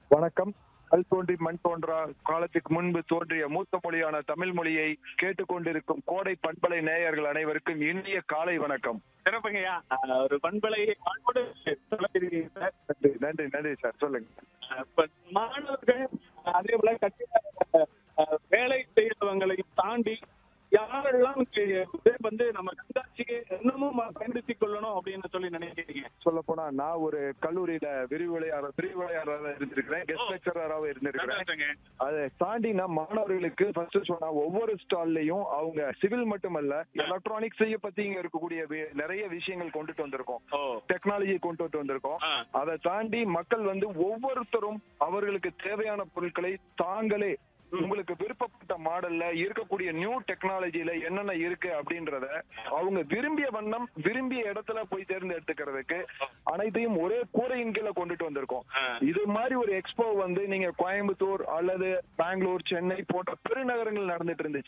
வணக்கம் கல் தோன்றி மண் தோன்றா காலத்துக்கு முன்பு தோன்றிய மூத்த மொழியான தமிழ் மொழியை கேட்டுக்கொண்டிருக்கும் கோடை பண்பலை நேயர்கள் அனைவருக்கும் இனிய காலை வணக்கம் சிறப்புங்கய்யா அஹ் ஒரு பண்பலை வாழ்வோடு சொல்லியிருக்கீங்க சார் நன்றி நன்றி நன்றி சார் சொல்லுங்க அஹ் இப்ப மாணவர்கள் அதே போல கட்டிட அஹ், வேலை செய்யறவங்களையும் தாண்டி யாரெல்லாம் இதை வந்து நம்ம கண்காட்சிக்கு இன்னமும் பயன்படுத்திக் கொள்ளணும் அப்படின்னு சொல்லி நினைக்கிறீங்க சொல்ல போனா நான் ஒரு கல்லூரியில விரிவுரையாளர் விரிவுரையாளராக இருந்திருக்கிறேன் கெஸ்ட் ஓ. லெக்சராக இருந்திருக்கிறேன் சந்தோஷங்க. அதை தாண்டி நான் மாணவர்களுக்கு ஃபர்ஸ்ட் சொன்னா ஒவ்வொரு ஸ்டால்லயும் அவங்க சிவில் மட்டுமல்ல எலக்ட்ரானிக்ஸ் பத்தி இங்க இருக்கக்கூடிய வி- நிறைய விஷயங்கள் கொண்டுட்டு வந்திருக்கோம் ஓ டெக்னாலஜி கொண்டுட்டு வந்திருக்கோம் ஆ. அதை தாண்டி மக்கள் வந்து ஒவ்வொருத்தரும் அவர்களுக்கு தேவையான பொருட்களை தாங்களே உங்களுக்கு விருப்பப்பட்ட மாடல்ல இருக்கக்கூடிய நியூ டெக்னாலஜில என்னென்ன இருக்கு அப்படின்றத அவங்க விரும்பிய வண்ணம் விரும்பிய இடத்துல போய் தேர்ந்தெடுத்துக்கிறதுக்கு அனைத்தையும் ஒரே கூரையின் கீழே கொண்டுட்டு வந்திருக்கோம் ஆ. இது மாதிரி ஒரு எக்ஸ்போ வந்து நீங்க கோயம்புத்தூர் அல்லது பெங்களூர் சென்னை போன்ற பெருநகரங்கள் நடந்துட்டு இருந்துச்சு